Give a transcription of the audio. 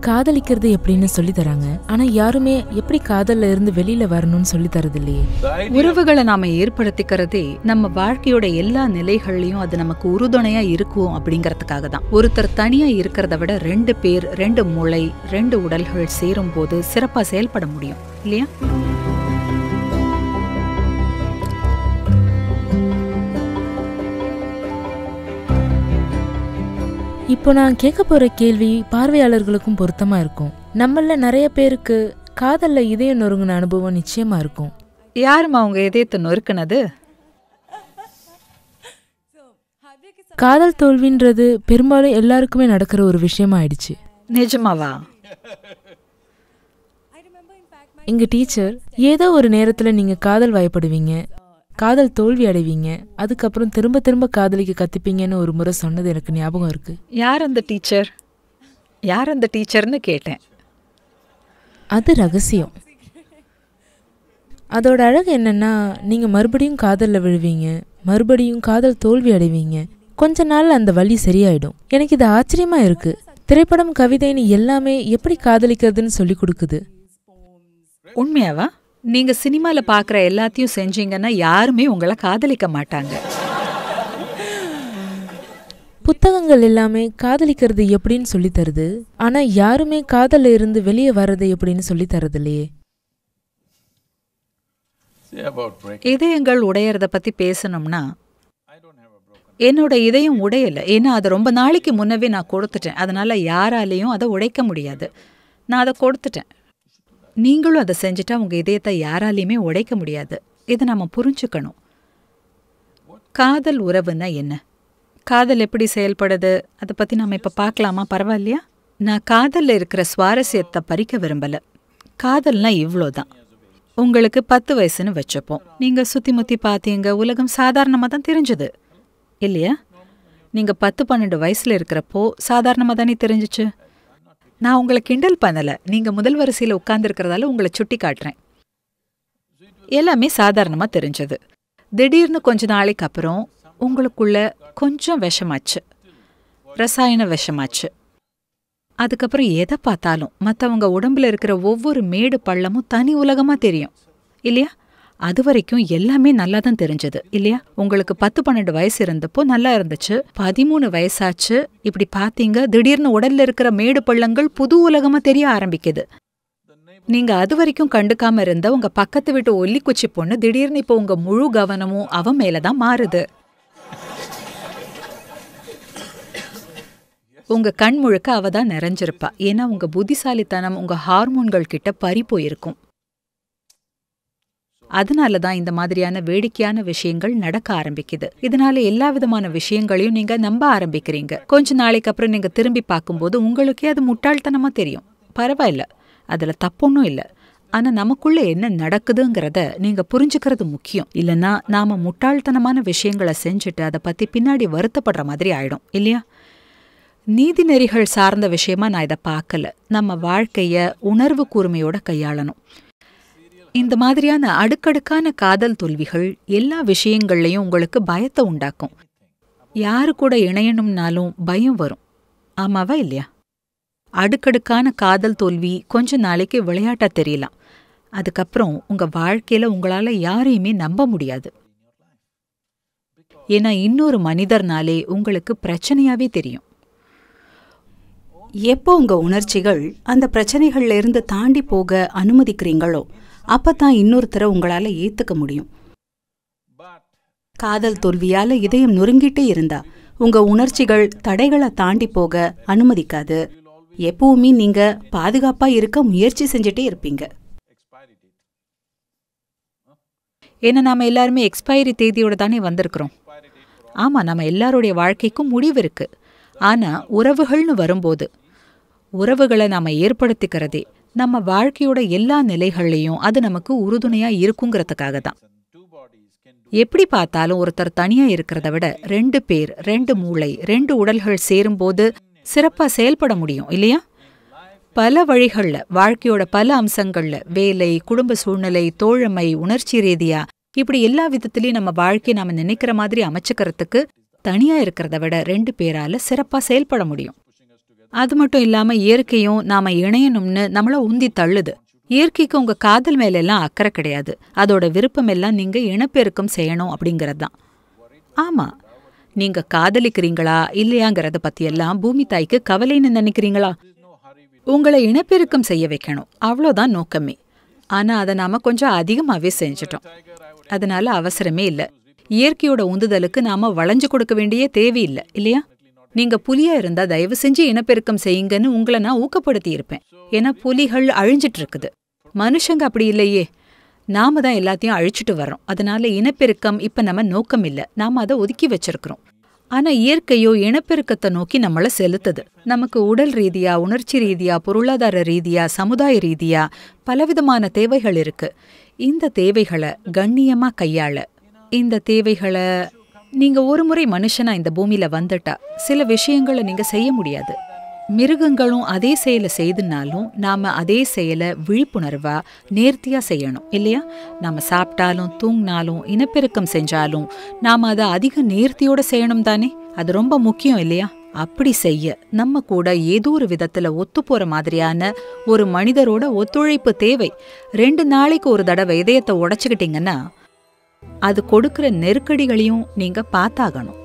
காதலிக்கிறது எப்படின்னு சொல்லி தராங்க ஆனா யாருமே எப்படி காதல்ல இருந்து வெளியில வரணும்னு சொல்லி தரது இல்லையே உறவுகளை நாம ஏற்படுத்திக்கிறதே நம்ம வாழ்க்கையோட எல்லா நிலைகள்லயும் அது நமக்கு உறுதுணையா இருக்கும் அப்படிங்கறதுக்காக தான் ஒருத்தர் தனியா இருக்கிறத விட ரெண்டு பேர் ரெண்டு மூளை ரெண்டு உடல்கள் சேரும் போது சிறப்பா செயல்பட முடியும் இல்லையா இப்போ நான் கேட்க போற கேள்வி பார்வையாளர்களுக்கும் பொருத்தமா இருக்கும் நம்மள நிறைய பேருக்கு காதல்ல இதயம் நொறுங்கின அனுபவம் நிச்சயமா இருக்கும் யாரும்மா அவங்க இதயத்தை நொறுக்குனது காதல் தோல்வின்றது பெரும்பாலும் எல்லாருக்குமே நடக்கிற ஒரு விஷயமா ஆயிடுச்சு நிஜமாவா எங்க டீச்சர் ஏதோ ஒரு நேரத்துல நீங்க காதல் வயப்படுவீங்க காதல் தோல்வி அடைவீங்க அதுக்கப்புறம் திரும்ப திரும்ப காதலிக்க கத்துப்பீங்கன்னு ஒரு முறை சொன்னது எனக்கு ஞாபகம் இருக்கு யார் அந்த டீச்சர் யார் அந்த டீச்சர்னு கேட்டேன் அது ரகசியம் அதோட அழகு என்னன்னா நீங்க மறுபடியும் காதல்ல விழுவீங்க மறுபடியும் காதல் தோல்வி அடைவீங்க கொஞ்ச நாள் அந்த வலி சரியாயிடும் எனக்கு இது ஆச்சரியமா இருக்கு திரைப்படம் கவிதைன்னு எல்லாமே எப்படி காதலிக்கிறதுன்னு சொல்லி கொடுக்குது உண்மையாவா நீங்க சினிமால பாக்குற எல்லாத்தையும் செஞ்சீங்கன்னா யாருமே உங்களை காதலிக்க மாட்டாங்க புத்தகங்கள் எல்லாமே காதலிக்கிறது எப்படின்னு சொல்லி தருது ஆனா யாருமே காதல்ல இருந்து வெளியே வர்றது எப்படின்னு சொல்லி தரது இல்லையே Say about break. இதயங்கள் உடையறத பத்தி பேசணும்னா என்னோட இதயம் உடையல ஏன்னா அதை ரொம்ப நாளைக்கு முன்னவே நான் கொடுத்துட்டேன் அதனால யாராலையும் அதை உடைக்க முடியாது நான் அதை கொடுத்துட்டேன் நீங்களும் அதை செஞ்சுட்டா உங்க இதயத்தை யாராலையுமே உடைக்க முடியாது இதை நம்ம புரிஞ்சுக்கணும் காதல் உறவுன்னா என்ன காதல் எப்படி செயல்படுது அதை பத்தி நம்ம இப்ப பார்க்கலாமா பரவாயில்லையா நான் காதல்ல இருக்கிற சுவாரஸ்யத்தை பறிக்க விரும்பல காதல்னா இவ்வளோதான் உங்களுக்கு பத்து வயசுன்னு வச்சுப்போம் நீங்க சுத்தி முத்தி பார்த்தீங்க உலகம் சாதாரணமா தான் தெரிஞ்சது இல்லையா நீங்க பத்து பன்னெண்டு வயசுல இருக்கிறப்போ சாதாரணமா தானே தெரிஞ்சுச்சு நான் உங்களை கிண்டல் பண்ணல நீங்க முதல் வரிசையில உட்கார்ந்துருக்கிறதால உங்களை சுட்டி காட்டுறேன் எல்லாமே சாதாரணமா தெரிஞ்சது திடீர்னு கொஞ்ச நாளைக்கு அப்புறம் உங்களுக்குள்ள கொஞ்சம் விஷமாச்சு ரசாயன விஷமாச்சு அதுக்கப்புறம் எதை பார்த்தாலும் மற்றவங்க உடம்புல இருக்கிற ஒவ்வொரு மேடு பள்ளமும் தனி உலகமா தெரியும் இல்லையா அது வரைக்கும் எல்லாமே நல்லா தான் தெரிஞ்சது இல்லையா உங்களுக்கு பத்து பன்னெண்டு வயசு இருந்தப்போ நல்லா இருந்துச்சு பதிமூணு வயசாச்சு இப்படி பார்த்தீங்க திடீர்னு உடல்ல இருக்கிற மேடு பள்ளங்கள் புது உலகமா தெரிய ஆரம்பிக்குது நீங்க அது வரைக்கும் கண்டுக்காம இருந்த உங்க பக்கத்து வீட்டு ஒல்லிக்குச்சி பொண்ணு திடீர்னு இப்போ உங்க முழு கவனமும் அவ மேலதான் மாறுது உங்க கண் முழுக்க அவ தான் நிறைஞ்சிருப்பா ஏன்னா உங்க புத்திசாலித்தனம் உங்க ஹார்மோன்கள் கிட்ட பறி போயிருக்கும் அதனால தான் இந்த மாதிரியான வேடிக்கையான விஷயங்கள் நடக்க ஆரம்பிக்குது இதனால எல்லா விதமான விஷயங்களையும் நீங்க நம்ப ஆரம்பிக்கிறீங்க கொஞ்ச நாளைக்கு அப்புறம் நீங்க திரும்பி பார்க்கும்போது உங்களுக்கே அது முட்டாள்தனமா தெரியும் பரவாயில்ல அதுல தப்பொன்னும் இல்ல ஆனா நமக்குள்ள என்ன நடக்குதுங்கிறத நீங்க புரிஞ்சுக்கிறது முக்கியம் இல்லனா நாம முட்டாள்தனமான விஷயங்களை செஞ்சுட்டு அதை பத்தி பின்னாடி வருத்தப்படுற மாதிரி ஆயிடும் இல்லையா நீதிநெறிகள் சார்ந்த விஷயமா நான் இதை பார்க்கல நம்ம வாழ்க்கைய உணர்வு கூர்மையோட கையாளணும் இந்த மாதிரியான அடுக்கடுக்கான காதல் தோல்விகள் எல்லா விஷயங்கள்லையும் உங்களுக்கு பயத்தை உண்டாக்கும் யாரு கூட இணையணும்னாலும் பயம் வரும் ஆமாவா இல்லையா அடுக்கடுக்கான காதல் தோல்வி கொஞ்ச நாளைக்கு விளையாட்டா தெரியலாம் அதுக்கப்புறம் உங்க வாழ்க்கையில உங்களால யாரையுமே நம்ப முடியாது ஏன்னா இன்னொரு மனிதர்னாலே உங்களுக்கு பிரச்சனையாவே தெரியும் எப்போ உங்க உணர்ச்சிகள் அந்த பிரச்சனைகள்ல இருந்து தாண்டி போக அனுமதிக்கிறீங்களோ அப்பதான் இன்னொருத்தரை உங்களால ஏத்துக்க முடியும் காதல் தோல்வியால இதயம் நொறுங்கிட்டே இருந்தா உங்க உணர்ச்சிகள் தடைகளை தாண்டி போக அனுமதிக்காது எப்பவுமே நீங்க பாதுகாப்பா இருக்க முயற்சி செஞ்சுட்டே இருப்பீங்க ஏன்னா நாம எல்லாருமே எக்ஸ்பைரி தேதியோட தானே வந்திருக்கிறோம் ஆமா நம்ம எல்லாருடைய வாழ்க்கைக்கும் முடிவு இருக்கு ஆனா உறவுகள்னு வரும்போது உறவுகளை நாம ஏற்படுத்திக்கிறதே நம்ம வாழ்க்கையோட எல்லா நிலைகள்லையும் அது நமக்கு உறுதுணையா இருக்குங்கிறதுக்காக தான் எப்படி பார்த்தாலும் ஒருத்தர் தனியா இருக்கிறத விட ரெண்டு பேர் ரெண்டு மூளை ரெண்டு உடல்கள் சேரும்போது சிறப்பா செயல்பட முடியும் இல்லையா பல வழிகள்ல வாழ்க்கையோட பல அம்சங்கள்ல வேலை குடும்ப சூழ்நிலை தோழமை உணர்ச்சி ரீதியா இப்படி எல்லா விதத்திலயும் நம்ம வாழ்க்கையை நாம நினைக்கிற மாதிரி அமைச்சுக்கிறதுக்கு தனியா இருக்கிறத விட ரெண்டு பேரால சிறப்பா செயல்பட முடியும் அது மட்டும் இல்லாம இயற்கையும் நாம இணையணும்னு நம்மள உந்தி தள்ளுது இயற்கைக்கு உங்க காதல் மேல எல்லாம் அக்கறை கிடையாது அதோட விருப்பம் எல்லாம் நீங்க இனப்பெருக்கம் செய்யணும் அப்படிங்கறது தான் ஆமா நீங்க காதலிக்கிறீங்களா இல்லையாங்கிறத பத்தி எல்லாம் பூமி தாய்க்கு கவலைன்னு நினைக்கிறீங்களா உங்களை இனப்பெருக்கம் செய்ய வைக்கணும் அவ்வளோதான் நோக்கமே ஆனா அதை நாம கொஞ்சம் அதிகமாவே செஞ்சுட்டோம் அதனால அவசரமே இல்ல இயற்கையோட உந்துதலுக்கு நாம வளைஞ்சு கொடுக்க வேண்டிய தேவையில்லை இல்லையா நீங்க புலியா இருந்தா தயவு செஞ்சு இனப்பெருக்கம் செய்யுங்கன்னு உங்களை நான் ஊக்கப்படுத்தி இருப்பேன் ஏன்னா புலிகள் அழிஞ்சிட்டு இருக்குது மனுஷங்க அப்படி இல்லையே நாம தான் எல்லாத்தையும் அழிச்சிட்டு வர்றோம் அதனால இனப்பெருக்கம் இப்ப நம்ம நோக்கம் இல்ல நாம அதை ஒதுக்கி வச்சிருக்கிறோம் ஆனா இயற்கையோ இனப்பெருக்கத்தை நோக்கி நம்மள செலுத்துது நமக்கு உடல் ரீதியா உணர்ச்சி ரீதியா பொருளாதார ரீதியா சமுதாய ரீதியா பலவிதமான தேவைகள் இருக்கு இந்த தேவைகளை கண்ணியமா கையாள இந்த தேவைகளை நீங்க ஒரு முறை மனுஷனா இந்த பூமியில வந்துட்டா சில விஷயங்களை நீங்க செய்ய முடியாது மிருகங்களும் அதே செயலை செய்துனாலும் நாம அதே செயலை விழிப்புணர்வா நேர்த்தியா செய்யணும் இல்லையா நாம சாப்பிட்டாலும் தூங்கினாலும் இனப்பெருக்கம் செஞ்சாலும் நாம அதை அதிக நேர்த்தியோட செய்யணும் தானே அது ரொம்ப முக்கியம் இல்லையா அப்படி செய்ய நம்ம கூட ஏதோ ஒரு விதத்துல ஒத்து போற மாதிரியான ஒரு மனிதரோட ஒத்துழைப்பு தேவை ரெண்டு நாளைக்கு ஒரு தடவை இதயத்தை உடைச்சுக்கிட்டீங்கன்னா அது கொடுக்கிற நெருக்கடிகளையும் நீங்க பார்த்தாகணும்